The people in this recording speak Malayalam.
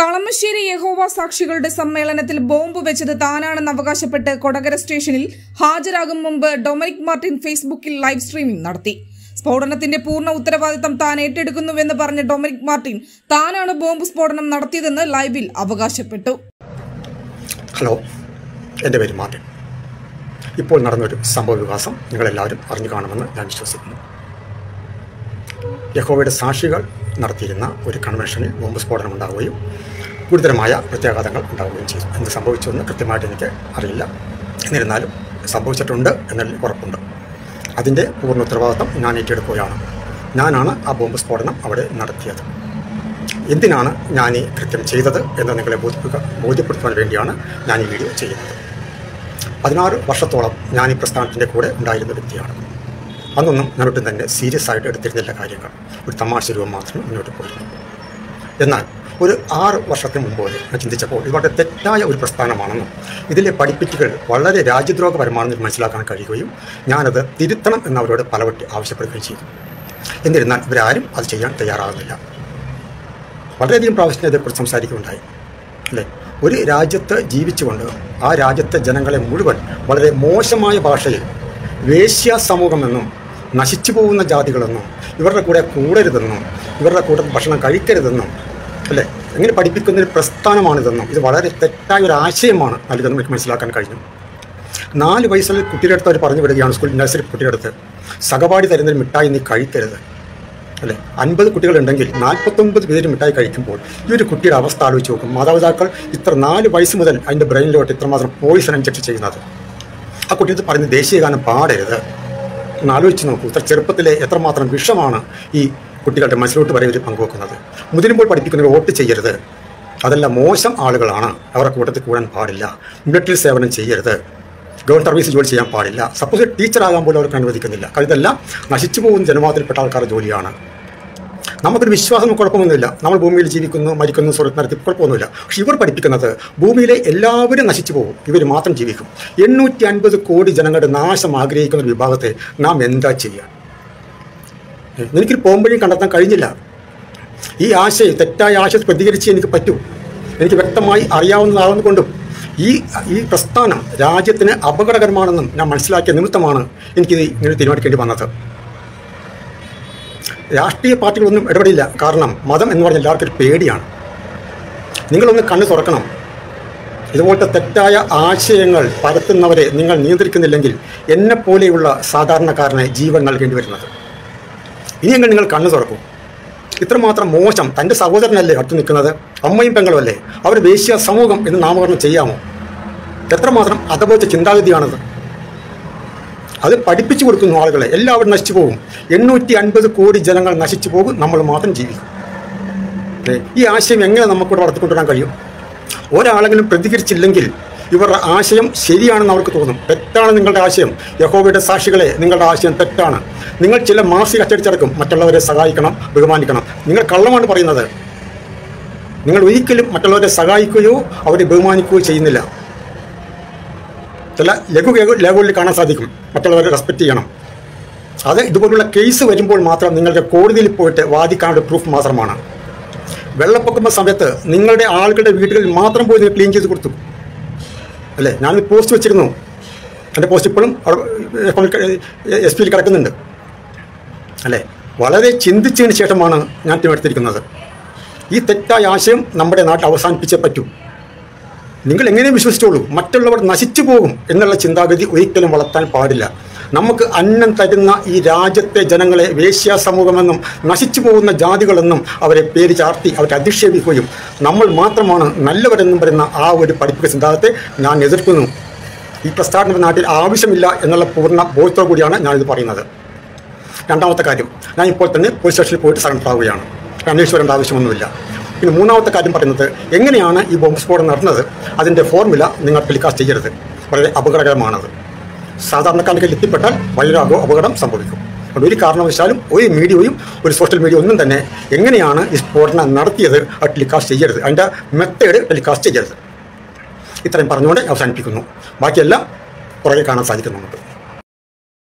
കളമശ്ശേരി യഹോവ സാക്ഷികളുടെ സമ്മേളനത്തിൽ ബോംബ് വെച്ചത് താനാണെന്ന് അവകാശപ്പെട്ട് കൊടകര സ്റ്റേഷനിൽ ഹാജരാകും മുമ്പ് ഡൊമിനിക് മാർട്ടിൻ ഫേസ്ബുക്കിൽ ലൈവ് സ്ട്രീമിംഗ് നടത്തി സ്ഫോടനത്തിന്റെ പൂർണ്ണ ഉത്തരവാദിത്തം താൻ ഏറ്റെടുക്കുന്നുവെന്ന് പറഞ്ഞ ഡൊമിനിക് മാർട്ടിൻ താനാണ് ബോംബ് സ്ഫോടനം നടത്തിയതെന്ന് ലൈവിൽ അവകാശപ്പെട്ടു ഹലോ എൻ്റെ പേര് മാർട്ടിൻ ഇപ്പോൾ നടന്നൊരു സംഭവ വികാസം നിങ്ങളെല്ലാവരും അറിഞ്ഞു കാണുമെന്ന് ഞാൻ വിശ്വസിക്കുന്നു യഹോവയുടെ സാക്ഷികൾ നടത്തിയിരുന്ന ഒരു കൺവെൻഷനിൽ ബോംബ് സ്ഫോടനം ഉണ്ടാവുകയും ഗുരുതരമായ പ്രത്യാഘാതങ്ങൾ ഉണ്ടാവുകയും ചെയ്തു എന്ത് സംഭവിച്ചുവെന്ന് കൃത്യമായിട്ട് എനിക്ക് അറിയില്ല എന്നിരുന്നാലും സംഭവിച്ചിട്ടുണ്ട് എന്നതിൽ ഉറപ്പുണ്ട് അതിൻ്റെ പൂർണ്ണ ഉത്തരവാദിത്വം ഞാൻ ഏറ്റെടുക്കുകയാണ് ഞാനാണ് ആ ബോംബ് സ്ഫോടനം അവിടെ നടത്തിയത് എന്തിനാണ് ഞാൻ ഈ കൃത്യം ചെയ്തത് എന്ന് നിങ്ങളെ ബോധിപ്പിക്കുക ബോധ്യപ്പെടുത്തുവാൻ വേണ്ടിയാണ് ഞാൻ ഈ വീഡിയോ ചെയ്യുന്നത് പതിനാറ് വർഷത്തോളം ഞാൻ ഈ പ്രസ്ഥാനത്തിൻ്റെ കൂടെ ഉണ്ടായിരുന്ന വ്യക്തിയാണ് അന്നൊന്നും ഞാൻ ഒട്ടും തന്നെ സീരിയസ് ആയിട്ട് എടുത്തിരുന്നില്ല കാര്യങ്ങൾ ഒരു തമാശ രൂപം മാത്രം മുന്നോട്ട് പോയിരുന്നു എന്നാൽ ഒരു ആറ് വർഷത്തിന് മുമ്പ് വരെ ഞാൻ ചിന്തിച്ചപ്പോൾ ഇത് വളരെ തെറ്റായ ഒരു പ്രസ്ഥാനമാണെന്നും ഇതിലെ പഠിപ്പിക്കൽ വളരെ രാജ്യദ്രോഹപരമാണെന്ന് മനസ്സിലാക്കാൻ കഴിയുകയും ഞാനത് തിരുത്തണം എന്നവരോട് പലവട്ടി ആവശ്യപ്പെടുകയും ചെയ്തു എന്നിരുന്നാൽ ഇവരാരും അത് ചെയ്യാൻ തയ്യാറാകുന്നില്ല വളരെയധികം പ്രാവശ്യം ഇതേക്കുറിച്ച് സംസാരിക്കുകയുണ്ടായി അല്ലേ ഒരു രാജ്യത്ത് ജീവിച്ചുകൊണ്ട് ആ രാജ്യത്തെ ജനങ്ങളെ മുഴുവൻ വളരെ മോശമായ ഭാഷയിൽ വേശ്യ സമൂഹമെന്നും നശിച്ചു പോകുന്ന ജാതികളെന്നും ഇവരുടെ കൂടെ കൂടരുതെന്നും ഇവരുടെ കൂടെ ഭക്ഷണം കഴിക്കരുതെന്നും അല്ലേ എങ്ങനെ പഠിപ്പിക്കുന്ന ഒരു പ്രസ്ഥാനമാണിതെന്നും ഇത് വളരെ തെറ്റായ ഒരു ആശയമാണ് നൽകുന്നത് എനിക്ക് മനസ്സിലാക്കാൻ കഴിഞ്ഞു നാല് വയസ്സുള്ള കുട്ടിയുടെ അടുത്ത് അവർ പറഞ്ഞു വിടുകയാണ് സ്കൂൾ നഴ്സറി കുട്ടിയുടെ അടുത്ത് സഹപാഠി തരുന്നൊരു മിഠായി നീ കഴിക്കരുത് അല്ലേ അൻപത് കുട്ടികളുണ്ടെങ്കിൽ നാൽപ്പത്തൊമ്പത് പേര് മിഠായി കഴിക്കുമ്പോൾ ഈ ഒരു കുട്ടിയുടെ അവസ്ഥ ആലോചിച്ച് നോക്കും മാതാപിതാക്കൾ ഇത്ര നാല് വയസ്സ് മുതൽ അതിൻ്റെ ബ്രെയിനിലോട്ട് ഇത്രമാത്രം പോയിസൺ ഇഞ്ചക്ട് ചെയ്യുന്നത് ആ കുട്ടി ഇത് പറയുന്നത് ദേശീയഗാനം പാടരുത് ഒന്ന് ആലോചിച്ച് നോക്കൂ ഇത്ര ചെറുപ്പത്തിലെ എത്രമാത്രം വിഷമാണ് ഈ കുട്ടികളുടെ മനസ്സിലോട്ട് വരെ ഇവർ പങ്കുവെക്കുന്നത് മുതിരുമ്പോൾ പഠിപ്പിക്കുന്നവർ വോട്ട് ചെയ്യരുത് അതെല്ലാം മോശം ആളുകളാണ് അവരുടെ കൂട്ടത്തിൽ കൂടാൻ പാടില്ല മിലിറ്ററി സേവനം ചെയ്യരുത് ഗവൺമെൻറ് സർവീസ് ജോലി ചെയ്യാൻ പാടില്ല സപ്പോസ് ടീച്ചറാകാൻ പോലും അവർക്ക് അനുവദിക്കുന്നില്ല കാരണം ഇതെല്ലാം നശിച്ചു പോകുന്ന ജനമാതിരിപ്പെട്ട ആൾക്കാരുടെ ജോലിയാണ് നമുക്കൊരു വിശ്വാസം കുഴപ്പമൊന്നുമില്ല നമ്മൾ ഭൂമിയിൽ ജീവിക്കുന്നു മരിക്കുന്നു സ്വർഗത്ത് നടത്തി കുഴപ്പമൊന്നുമില്ല പക്ഷെ ഇവർ പഠിപ്പിക്കുന്നത് ഭൂമിയിലെ എല്ലാവരും നശിച്ചു പോകും ഇവർ മാത്രം ജീവിക്കും എണ്ണൂറ്റി അൻപത് കോടി ജനങ്ങളുടെ നാശം ആഗ്രഹിക്കുന്ന ഒരു വിഭാഗത്തെ നാം എന്താ ചെയ്യുക എനിക്കൊരു പോകുമ്പോഴും കണ്ടെത്താൻ കഴിഞ്ഞില്ല ഈ ആശയം തെറ്റായ ആശയത്തെ പ്രതികരിച്ച് എനിക്ക് പറ്റൂ എനിക്ക് വ്യക്തമായി അറിയാവുന്നതാകുന്നതുകൊണ്ടും ഈ ഈ പ്രസ്ഥാനം രാജ്യത്തിന് അപകടകരമാണെന്നും ഞാൻ മനസ്സിലാക്കിയ നിമിത്തമാണ് എനിക്കിത് ഇങ്ങനെ തീരുമാനിക്കേണ്ടി വന്നത് രാഷ്ട്രീയ പാർട്ടികളൊന്നും ഇടപെടില്ല കാരണം മതം എന്ന് പറഞ്ഞാൽ എല്ലാവർക്കും ഒരു പേടിയാണ് നിങ്ങളൊന്ന് കണ്ണു തുറക്കണം ഇതുപോലത്തെ തെറ്റായ ആശയങ്ങൾ പരത്തുന്നവരെ നിങ്ങൾ നിയന്ത്രിക്കുന്നില്ലെങ്കിൽ എന്നെപ്പോലെയുള്ള സാധാരണക്കാരനെ ജീവൻ നൽകേണ്ടി വരുന്നത് ഇനിയെങ്കിലും നിങ്ങൾ കണ്ണു തുറക്കൂ ഇത്രമാത്രം മോശം തൻ്റെ സഹോദരനല്ലേ അടുത്ത് നിൽക്കുന്നത് അമ്മയും പെങ്ങളും അല്ലേ അവർ വേശ്യ സമൂഹം എന്ന് നാമകരണം ചെയ്യാമോ എത്രമാത്രം അതപോലത്തെ ചിന്താഗതിയാണത് അത് പഠിപ്പിച്ചു കൊടുക്കുന്നു ആളുകളെ എല്ലാവരും നശിച്ചു പോകും എണ്ണൂറ്റി അൻപത് കോടി ജനങ്ങൾ നശിച്ചു പോകും നമ്മൾ മാത്രം ജീവിക്കും ഏ, ഈ ആശയം എങ്ങനെ നമുക്കിവിടെ വളർത്തിക്കൊണ്ടുവരാൻ കഴിയും ഒരാളെങ്കിലും പ്രതികരിച്ചില്ലെങ്കിൽ ഇവരുടെ ആശയം ശരിയാണെന്ന് അവർക്ക് തോന്നും തെറ്റാണ് നിങ്ങളുടെ ആശയം യഹോവയുടെ സാക്ഷികളെ നിങ്ങളുടെ ആശയം തെറ്റാണ് നിങ്ങൾ ചില മാസിക അച്ചടിച്ചിറക്കും മറ്റുള്ളവരെ സഹായിക്കണം ബഹുമാനിക്കണം നിങ്ങൾ കള്ളമാണ് പറയുന്നത് നിങ്ങൾ ഒരിക്കലും മറ്റുള്ളവരെ സഹായിക്കുകയോ അവരെ ബഹുമാനിക്കുകയോ ചെയ്യുന്നില്ല ചില ലഘു ലഘു- ലേഖകളിൽ കാണാൻ സാധിക്കും മറ്റുള്ളവരെ റെസ്പെക്റ്റ് ചെയ്യണം അത് ഇതുപോലുള്ള കേസ് വരുമ്പോൾ മാത്രം നിങ്ങൾക്ക് കോടതിയിൽ പോയിട്ട് വാദിക്കാനുള്ള പ്രൂഫ് മാത്രമാണ് വെള്ളപ്പൊക്കം സമയത്ത് നിങ്ങളുടെ ആളുകളുടെ വീടുകളിൽ മാത്രം പോയി നിങ്ങൾ ക്ലീൻ ചെയ്ത് കൊടുത്തു അല്ലേ ഞാനൊരു പോസ്റ്റ് വെച്ചിരുന്നു എൻ്റെ പോസ്റ്റ് ഇപ്പോഴും എസ് പിയിൽ കിടക്കുന്നുണ്ട് അല്ലേ വളരെ ചിന്തിച്ചതിന് ശേഷമാണ് ഞാൻ തീരുമാനിച്ചിരിക്കുന്നത് ഈ തെറ്റായ ആശയം നമ്മുടെ നാട്ടിൽ അവസാനിപ്പിച്ചേ പറ്റൂ നിങ്ങൾ എങ്ങനെ വിശ്വസിച്ചോളൂ മറ്റുള്ളവർ നശിച്ചു പോകും എന്നുള്ള ചിന്താഗതി ഒരിക്കലും വളർത്താൻ പാടില്ല നമുക്ക് അന്നം തരുന്ന ഈ രാജ്യത്തെ ജനങ്ങളെ വേശ്യ സമൂഹമെന്നും നശിച്ചു പോകുന്ന ജാതികളെന്നും അവരെ പേര് ചാർത്തി അവരെ അധിക്ഷേപിക്കുകയും നമ്മൾ മാത്രമാണ് നല്ലവരെന്നും പറയുന്ന ആ ഒരു പഠിപ്പിക്കുന്ന സിദ്ധാന്തത്തെ ഞാൻ എതിർക്കുന്നു ഈ പ്രസ്ഥാനം നാട്ടിൽ ആവശ്യമില്ല എന്നുള്ള പൂർണ്ണ ബോധത്തോടു കൂടിയാണ് ഞാനിത് പറയുന്നത് രണ്ടാമത്തെ കാര്യം ഞാൻ ഇപ്പോൾ തന്നെ പോലീസ് സ്റ്റേഷനിൽ പോയിട്ട് സറണ്ടർ ആവുകയാണ് അന്വേഷിച്ച് വരേണ്ട ആവശ്യമൊന്നുമില്ല പിന്നെ മൂന്നാമത്തെ കാര്യം പറയുന്നത് എങ്ങനെയാണ് ഈ ബോംബ് സ്ഫോടനം നടന്നത് അതിൻ്റെ ഫോർമുല നിങ്ങൾ ടെലികാസ്റ്റ് ചെയ്യരുത് വളരെ അപകടകരമാണത് സാധാരണക്കാരുടെ എത്തിപ്പെട്ടാൽ വളരെ അപ- അപകടം സംഭവിക്കും അതുകൊണ്ട് ഒരു കാരണവശാലും ഒരു മീഡിയയും ഒരു സോഷ്യൽ മീഡിയ ഒന്നും തന്നെ എങ്ങനെയാണ് ഈ സ്ഫോടനം നടത്തിയത് അത് ടെലികാസ്റ്റ് ചെയ്യരുത് അതിൻ്റെ മെത്തേഡ് ടെലികാസ്റ്റ് ചെയ്യരുത് ഇത്രയും പറഞ്ഞുകൊണ്ട് അവസാനിപ്പിക്കുന്നു ബാക്കിയെല്ലാം പുറകെ കാണാൻ സാധിക്കും നമുക്ക്